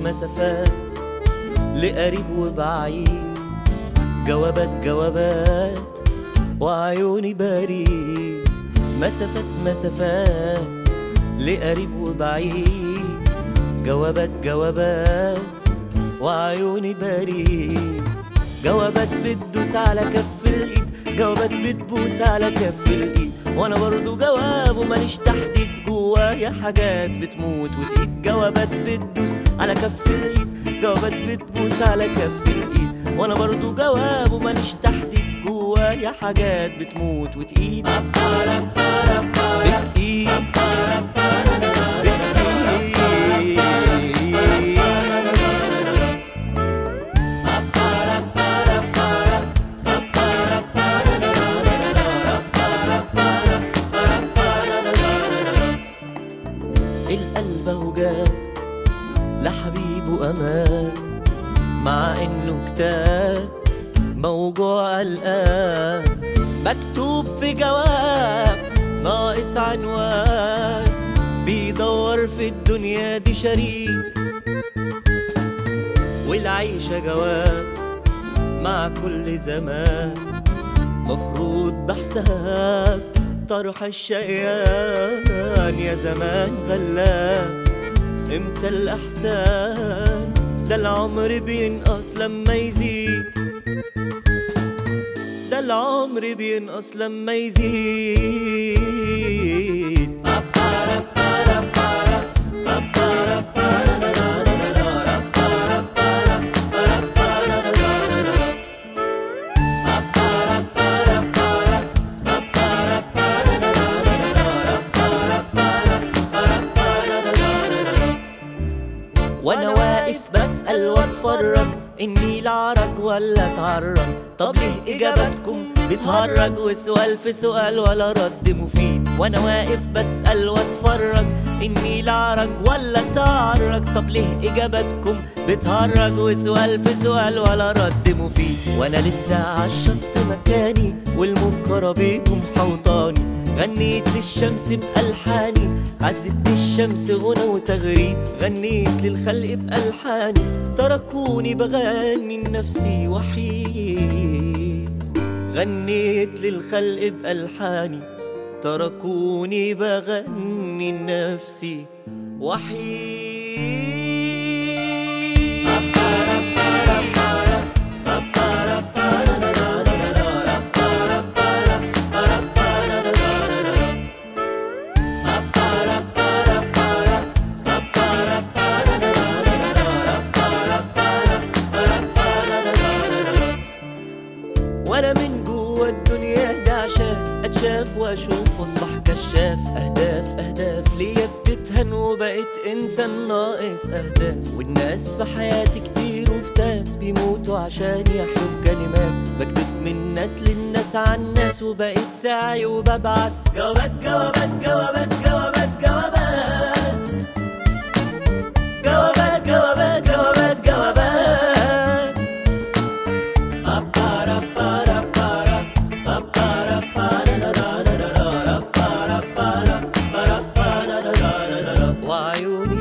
مسافات لقريب وبعيد جوابات جوابات وعيوني بريد مسافات مسافات لقريب وبعيد جوابات جوابات وعيوني بريد جوابات بتدوس على كف الايد جوابات بتبوس على كف الايد وانا برضو جواب وماليش تحديد جوايا حاجات بتموت وتقيد جوابات بتدوس على كف الايد جوابات بتبوس على كف الايد وانا برضو جواب وماليش تحديد جوايا حاجات بتموت وتقيد بتقيد بتقيد القلب اهو جاب لحبيبه امان مع انه كتاب موجوع قلقان مكتوب في جواب ناقص عنوان بيدور في الدنيا دي شريك والعيشة جواب مع كل زمان مفروض بحساب طرح الشقيان يا زمان غلاب امتى الاحسان ده العمر بينقص لما يزيد ده العمر بينقص لما يزيد وانا واقف بسأل واتفرج اني لعرج ولا اتعرج طب ليه اجاباتكم بتهرج وسؤال في سؤال ولا رد مفيد وانا واقف بسأل واتفرج اني لعرج ولا اتعرج طب ليه اجاباتكم بتهرج وسؤال في سؤال ولا رد مفيد وانا لسه عالشط مكاني والمنكر بيكم حوطاني غنيت للشمس بألحاني عزتني الشمس غنى وتغريد غنيت للخلق بألحاني تركوني بغني لنفسي وحيد غنيت للخلق بألحاني تركوني بغني لنفسي وحيد وانا من جوا الدنيا ده عشان اتشاف واشوف واصبح كشاف اهداف اهداف ليا بتتهن وبقيت انسان ناقص اهداف والناس في حياتي كتير وفتات بيموتوا عشان يحيوا في كلمات بكتب من ناس للناس عن ناس وبقيت ساعي وببعت جوابات جوابات جوابات جوابات جوابات جوابات جوابات جوابات جوابات وعيوني